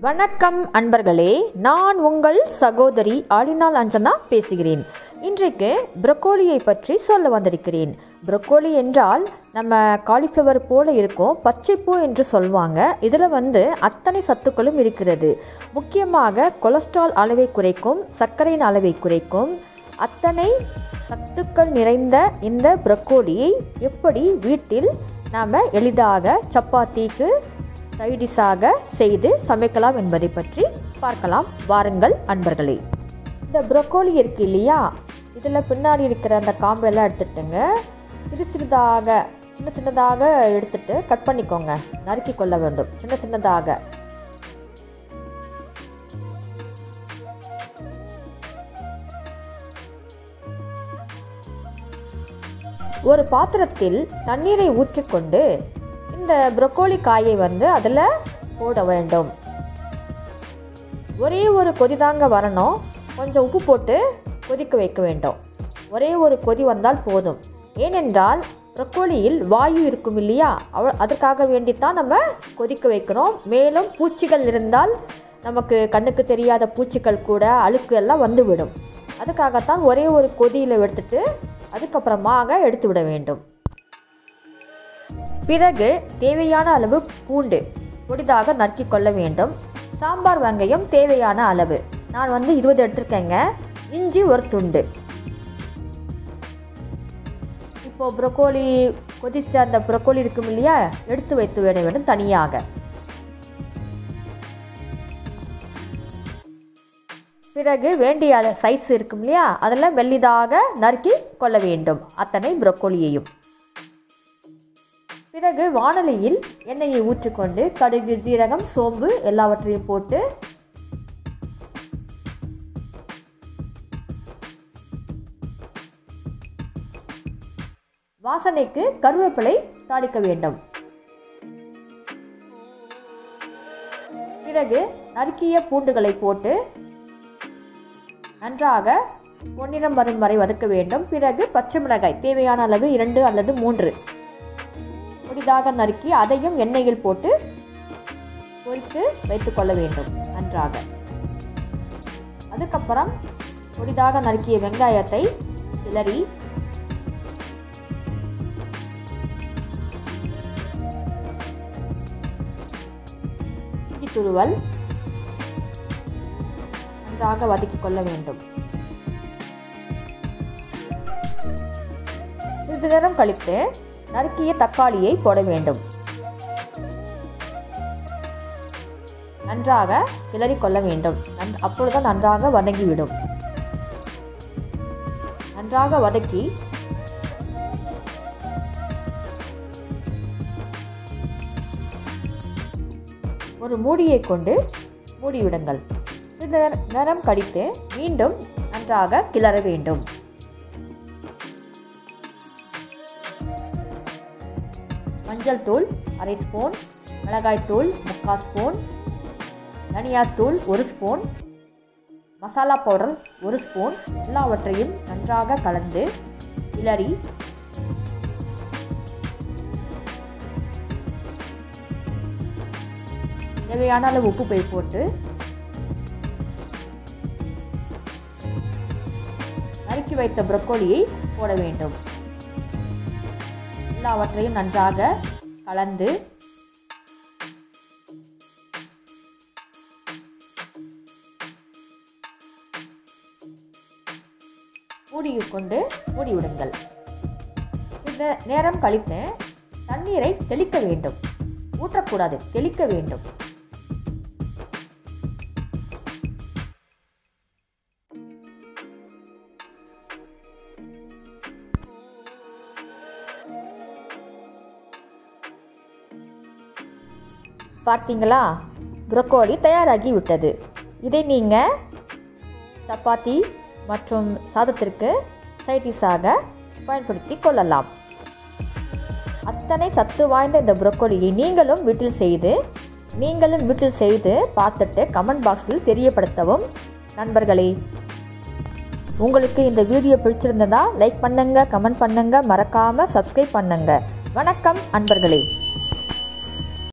வணக்கம் அன்பர்களே நான் உங்கள் சகோதரி ஆலினால் அஞ்சனா பேசுகிறேன் இன்றைக்கு ப்ரொக்கோலியை பற்றி சொல்ல வந்திருக்கிறேன் ப்ரொக்கோலி என்றால் நம்ம காலிஃப்ளவர் போல இருக்கும் பச்சைப்பூ என்று சொல்லுவாங்க இதில் வந்து அத்தனை சத்துக்களும் இருக்கிறது முக்கியமாக கொலஸ்ட்ரால் அளவை குறைக்கும் சர்க்கரையின் அளவை குறைக்கும் அத்தனை சத்துக்கள் நிறைந்த இந்த ப்ரொக்கோலியை எப்படி வீட்டில் நாம் எளிதாக சப்பாத்திக்கு சைடிஷாக செய்து சமைக்கலாம் என்பதை பற்றி பார்க்கலாம் வாருங்கள் அன்பர்களே இந்த ப்ரொக்கோலி இருக்கு இல்லையா இதில் பின்னாடி இருக்கிற அந்த காம்பெல்லாம் எடுத்துட்டுங்க சிறு சிறிதாக சின்ன சின்னதாக எடுத்துட்டு கட் பண்ணிக்கோங்க நறுக்கி கொள்ள வேண்டும் சின்ன சின்னதாக ஒரு பாத்திரத்தில் தண்ணீரை ஊற்றிக்கொண்டு இந்த ப்ரொக்கோலி காயை வந்து அதில் போட வேண்டும் ஒரே ஒரு கொதி தாங்க வரணும் கொஞ்சம் உப்பு போட்டு கொதிக்க வைக்க வேண்டும் ஒரே ஒரு கொதி வந்தால் போதும் ஏனென்றால் ப்ரொக்கோலியில் வாயு இருக்கும் இல்லையா அவ அதற்காக வேண்டித்தான் நம்ம கொதிக்க வைக்கிறோம் மேலும் பூச்சிகள் இருந்தால் நமக்கு கண்ணுக்கு தெரியாத பூச்சிகள் கூட அழுக்கு எல்லாம் வந்துவிடும் அதுக்காகத்தான் ஒரே ஒரு கொதியில் எடுத்துட்டு அதுக்கப்புறமாக எடுத்து விட வேண்டும் பிறகு தேவையான அளவு பூண்டு பொடிதாக நறுக்கி கொள்ள வேண்டும் சாம்பார் வெங்காயம் தேவையான அளவு நான் வந்து இருபது எடுத்திருக்கேங்க இஞ்சி ஒரு துண்டு இப்போ ப்ரொக்கோலி கொதித்த அந்த ப்ரொக்கோலி இருக்கும் இல்லையா எடுத்து வைத்து விட வேண்டும் தனியாக பிறகு வேண்டிய சைஸ் இருக்கும் இல்லையா அதில் மெல்லிதாக நறுக்கி கொள்ள வேண்டும் அத்தனை ப்ரொக்கோலியையும் பிறகு வானலியில் எண்ணெயை ஊற்றிக்கொண்டு கடுகு ஜீரகம் சோம்பு எல்லாவற்றையும் போட்டு வாசனைக்கு கருவேப்பிலை தாளிக்க வேண்டும் பிறகு நறுக்கிய பூண்டுகளை போட்டு நன்றாக பொன்னிறம் வரும் வரை வதக்க வேண்டும் பிறகு பச்சை மிளகாய் தேவையான அளவு இரண்டு அல்லது மூன்று பொடிதாக நறுக்கி அதையும் எண்ணெயில் போட்டு பொரித்து வைத்துக் கொள்ள வேண்டும் நன்றாக அதுக்கப்புறம் பொடிதாக நறுக்கிய வெங்காயத்தை கிளறி இஞ்சி துருவல் நன்றாக வதக்கிக் கொள்ள வேண்டும் சிறிது நேரம் கழித்து நறுக்கிய தக்காளியை போட வேண்டும் நன்றாக கிளறி கொள்ள வேண்டும் அப்பொழுதுதான் நன்றாக வதங்கிவிடும் நன்றாக வதக்கி ஒரு மூடியை கொண்டு மூடிவிடுங்கள் சிறிது நேரம் கழித்து மீண்டும் நன்றாக கிளற வேண்டும் மஞ்சள் தூள் அரை ஸ்பூன் மிளகாய்த்தூள் முக்கால் ஸ்பூன் தனியாத்தூள் ஒரு ஸ்பூன் மசாலா பவுடர் ஒரு ஸ்பூன் எல்லாவற்றையும் நன்றாக கலந்து கிளறி தேவையான அளவு உப்பு போய் போட்டு நறுக்கி வைத்த ப்ரொக்கோலியை போட வேண்டும் எல்லாவற்றையும் நன்றாக கலந்து மூடியை கொண்டு மூடிவிடுங்கள் இந்த நேரம் கழித்து தண்ணீரை தெளிக்க வேண்டும் ஊற்றக்கூடாது தெளிக்க வேண்டும் பார்த்தீங்களா ப்ரொக்கோலி தயாராகி விட்டது இதை நீங்கள் சப்பாத்தி மற்றும் சாதத்திற்கு சைடிஷாக பயன்படுத்தி கொள்ளலாம் அத்தனை சத்து வாய்ந்த இந்த ப்ரொக்கோலியை நீங்களும் வீட்டில் செய்து நீங்களும் வீட்டில் செய்து பார்த்துட்டு கமெண்ட் பாக்ஸில் தெரியப்படுத்தவும் நண்பர்களே உங்களுக்கு இந்த வீடியோ பிடிச்சிருந்ததா லைக் பண்ணுங்க கமெண்ட் பண்ணுங்க மறக்காம சப்ஸ்கிரைப் பண்ணுங்க வணக்கம் அன்பர்களே